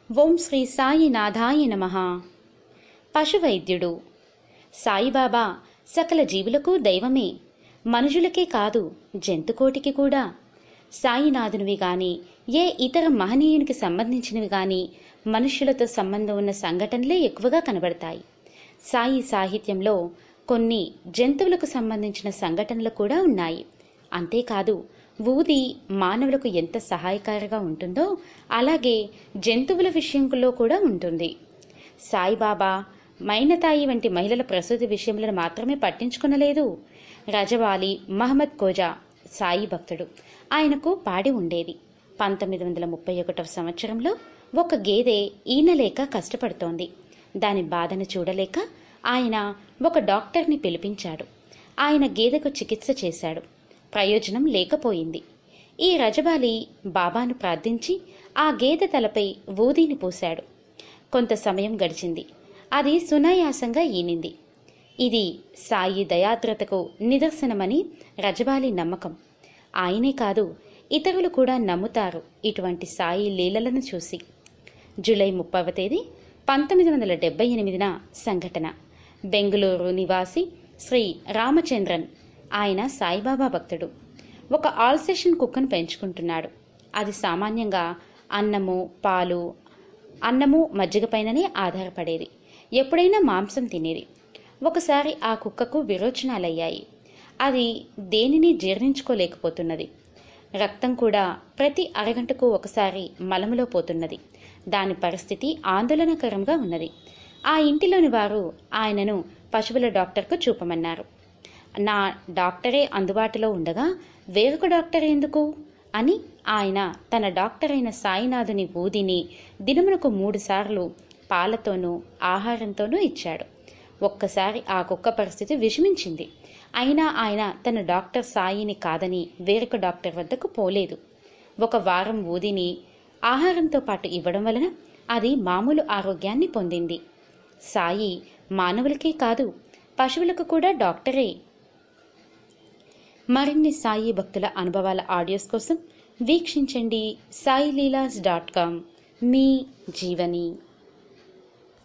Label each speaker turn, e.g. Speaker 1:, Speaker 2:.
Speaker 1: ఓం శ్రీ సాయినాథాయ నమ పశువైద్యుడు సాయిబాబా సకల జీవులకు దైవమే మనుషులకే కాదు జంతుకోటికి కూడా సాయినాథునివి గాని ఏ ఇతర మహనీయునికి సంబంధించినవి గాని మనుష్యులతో సంబంధం ఉన్న సంఘటనలే ఎక్కువగా కనబడతాయి సాయి సాహిత్యంలో కొన్ని జంతువులకు సంబంధించిన సంఘటనలు కూడా ఉన్నాయి అంతేకాదు ఊది మానవులకు ఎంత సహాయకారిగా ఉంటుందో అలాగే జంతువుల విషయంలో కూడా ఉంటుంది సాయిబాబా మైనతాయి వంటి మహిళల ప్రసూతి విషయములను మాత్రమే పట్టించుకునలేదు రజవాలి మహమ్మద్ కోజా సాయి భక్తుడు ఆయనకు పాడి ఉండేది పంతొమ్మిది వందల ముప్పై ఒకటవ సంవత్సరంలో ఒక గేదె ఈనలేక కష్టపడుతోంది దాని బాధను చూడలేక ఆయన ఒక డాక్టర్ని పిలిపించాడు ఆయన గేదెకు చికిత్స చేశాడు ప్రయోజనం లేకపోయింది ఈ రజబాలి బాబాను ప్రార్థించి ఆ గేదె తలపై ఊదీని పూశాడు కొంత సమయం గడిచింది అది సునాయాసంగా ఈనింది ఇది సాయి దయాద్రతకు నిదర్శనమని రజబాలి నమ్మకం ఆయనే కాదు ఇతరులు కూడా నమ్ముతారు ఇటువంటి సాయి లీలలను చూసి జూలై ముప్పవ తేదీ పంతొమ్మిది వందల డెబ్బై ఎనిమిదిన సంఘటన బెంగళూరు నివాసి శ్రీ రామచంద్రన్ ఆయన సాయిబాబా భక్తుడు ఒక ఆల్సేషన్ కుక్కను పెంచుకుంటున్నాడు అది సామాన్యంగా అన్నము పాలు అన్నము మజ్జిగపైననే ఆధారపడేది ఎప్పుడైనా మాంసం తినేది ఒకసారి ఆ కుక్కకు విరోచనాలయ్యాయి అది దేనిని జీర్ణించుకోలేకపోతున్నది రక్తం కూడా ప్రతి అరగంటకు ఒకసారి మలములో పోతున్నది దాని పరిస్థితి ఆందోళనకరంగా ఉన్నది ఆ ఇంటిలోని వారు ఆయనను పశువుల డాక్టర్కు చూపమన్నారు నా డాక్టరే అందుబాటులో ఉండగా వేరొక డాక్టర్ ఎందుకు అని ఆయన తన డాక్టర్ అయిన సాయినాథుని ఊదిని దినమునకు మూడుసార్లు పాలతోనూ ఆహారంతోనూ ఇచ్చాడు ఒక్కసారి ఆ కుక్క పరిస్థితి విషమించింది అయినా ఆయన తన డాక్టర్ సాయిని కాదని వేరొక డాక్టర్ వద్దకు పోలేదు ఒక వారం ఊదిని ఆహారంతో పాటు ఇవ్వడం వలన అది మామూలు ఆరోగ్యాన్ని పొందింది సాయి మానవులకే కాదు పశువులకు కూడా డాక్టరే మరిన్ని సాయి భక్తుల అనుభవాల ఆడియోస్ కోసం వీక్షించండి సాయిలీలాస్ డాట్ కామ్ మీ జీవని